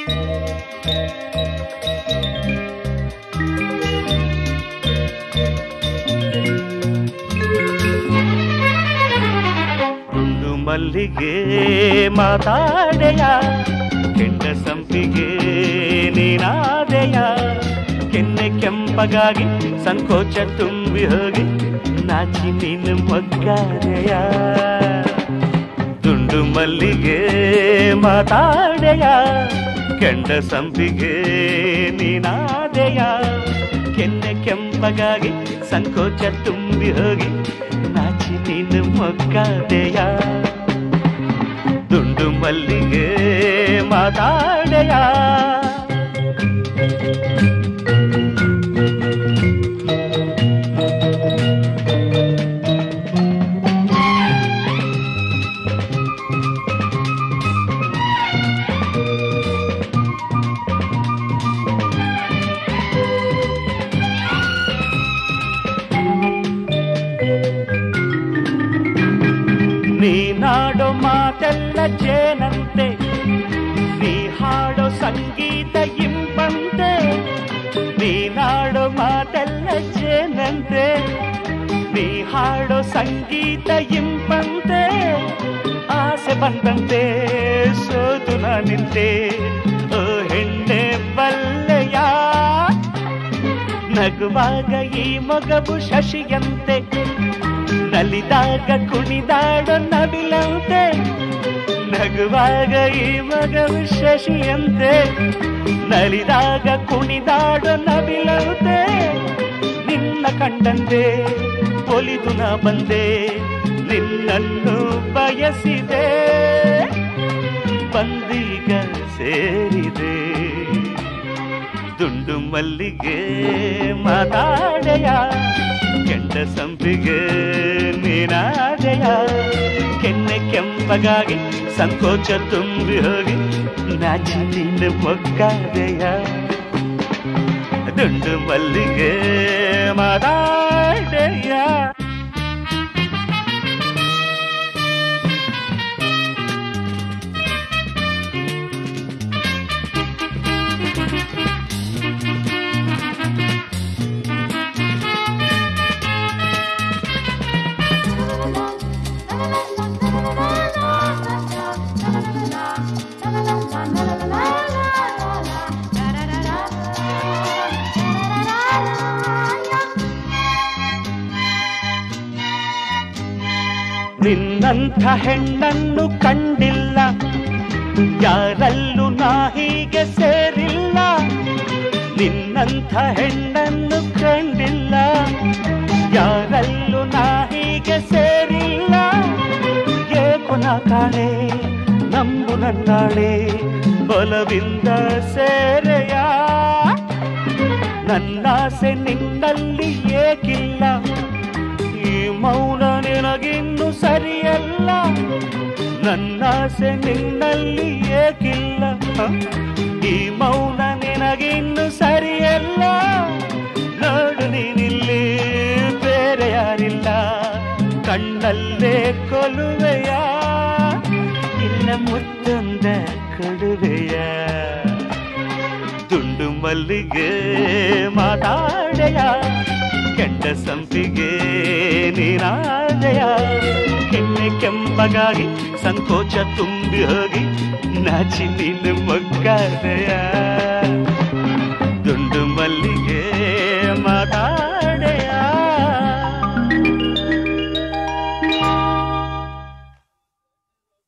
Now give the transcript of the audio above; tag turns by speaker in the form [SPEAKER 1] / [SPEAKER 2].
[SPEAKER 1] ಗುಂಡು ಮಲ್ಲಿಗೆ ಮಾತಾಡೆಯ ಕೆಂಡ ಸಂಪಿಗೆ ನೀನಾದೆಯ ಕೆನ್ನೆ ಕೆಂಪಗಾಗಿ ಸಂಕೋಚ ತುಂಬಿ ಹೋಗಿ ನಾಚಿ ನೀನು ಮಗ್ಗಾದೆಯ ದುಂಡು ಮಲ್ಲಿಗೆ ಮಾತಾಡೆಯ ಕೆಂಡ ಸಂಪಿಗೆ ನೀನಾದೆಯ ಕೆನ್ನೆ ಕೆಂಪಗಾಗಿ ಸಂಕೋಚ ತುಂಬಿ ಹೋಗಿ ನಾಚಿ ನೀನು ಮೊಗ್ಗಾದೆಯ ದುಂಡು ಮಲ್ಲಿಗೆ ಮಾತಾಡೆಯ ನೀನಾಡೋ ಮಾತೆಲ್ಲ ಜೇನಂತೆ ನೀ ಹಾಡೋ ಸಂಗೀತ ಇಂಪಂತೆ ನೀನಾಡೋ ಮಾತೆಲ್ಲ ಜೇನಂತೆ ನೀ ಹಾಡೋ ಸಂಗೀತ ಇಂಪಂತೆ ಆಸೆ ಬಂದಂತೆ ಸೋತು ನಾನಿಂತೆ ಓ ಹೆಣ್ಣೆ ಬಲ್ಲೆಯ ನಗುವಾಗ ಈ ಮಗವು ಶಶಿಯಂತೆ ನಲಿದಾಗ ಕುಣಿದಾಡೋ ನವಿಲಂತೆ ನಗುವಾಗ ಈ ಮಗವು ಶಶಿಯಂತೆ ನಲಿದಾಗ ಕುಣಿದಾಡೋ ನವಿಲಂತೆ ನಿನ್ನ ಕಂಡಂತೆ ಒಲಿದು ನಾ ಬಂದೆ ನಿನ್ನನ್ನು ಬಯಸಿದೆ ಬಂದೀಗ ಸೇರಿದೆ ದುಂಡು ಮಲ್ಲಿಗೆ ಮಾತಾಡೆಯ ಕೆಂಡ ಸಂಪಿಗೆ ನೀನಾದೆಯ ಕೆನ್ನೆ ಕೆಂಪಗಾಗಿ ಸಂಕೋಚ ತುಂಬಿ ಹೋಗಿ ನಾಚಿ ನಿನ್ನ ಮೊಗ್ಗಾದೆಯ ದುಂಡು ಮಲ್ಲಿಗೆ ಮಾತಾಡೆಯ ನಿನ್ನಂಥ ಹೆಣ್ಣನ್ನು ಕಂಡಿಲ್ಲ ಯಾರಲ್ಲೂ ನಾ ಹೀಗೆ ಸೇರಿಲ್ಲ ನಿನ್ನಂಥ ಹೆಣ್ಣನ್ನು ಕಂಡಿಲ್ಲ ಯಾರಲ್ಲೂ ನಾ ಹೀಗೆ ಸೇರಿಲ್ಲ ಏಕೋ ನಾ ಕಾಣೆ ನಂಬು ನನ್ನಾಳೆ ಬಲವಿಂದ ಸೇರೆಯ ನನ್ನಾಸೆ ನಿನ್ನಲ್ಲಿ ಏಕಿಲ್ಲ ಈ ಮೌನ ನಿನಗಿನ್ನು ಸರಿಯಲ್ಲ ನನ್ನಾಸೆ ನಿನ್ನಲ್ಲಿ ಏಕಿಲ್ಲ ಹ? ಈ ಮೌನ ನಿನಗಿನ್ನು ಸರಿಯಲ್ಲ ನೋಡು ನೀನಿಲ್ಲಿ ಬೇರೆ ಯಾರಿಲ್ಲ ಕಣ್ಣಲ್ಲೇ ಕೊಲುವೆಯ ಇಲ್ಲ ಮುತ್ತೊಂದ ಕೊಡುವೆಯ ತುಂಡು ಮಲ್ಲಿಗೆ ಮಾತಾಡೆಯ ಕೆಂಡ ಸಂಪಿಗೆ ನೀನಾದೆಯ ಕೆನ್ನೆ ಕೆಂಪಗಾಗಿ ಸಂಕೋಚ ತುಂಬಿ ಹೋಗಿ ನಾಚಿ ನೀನು ಮೊಗ್ಗಾದೆಯ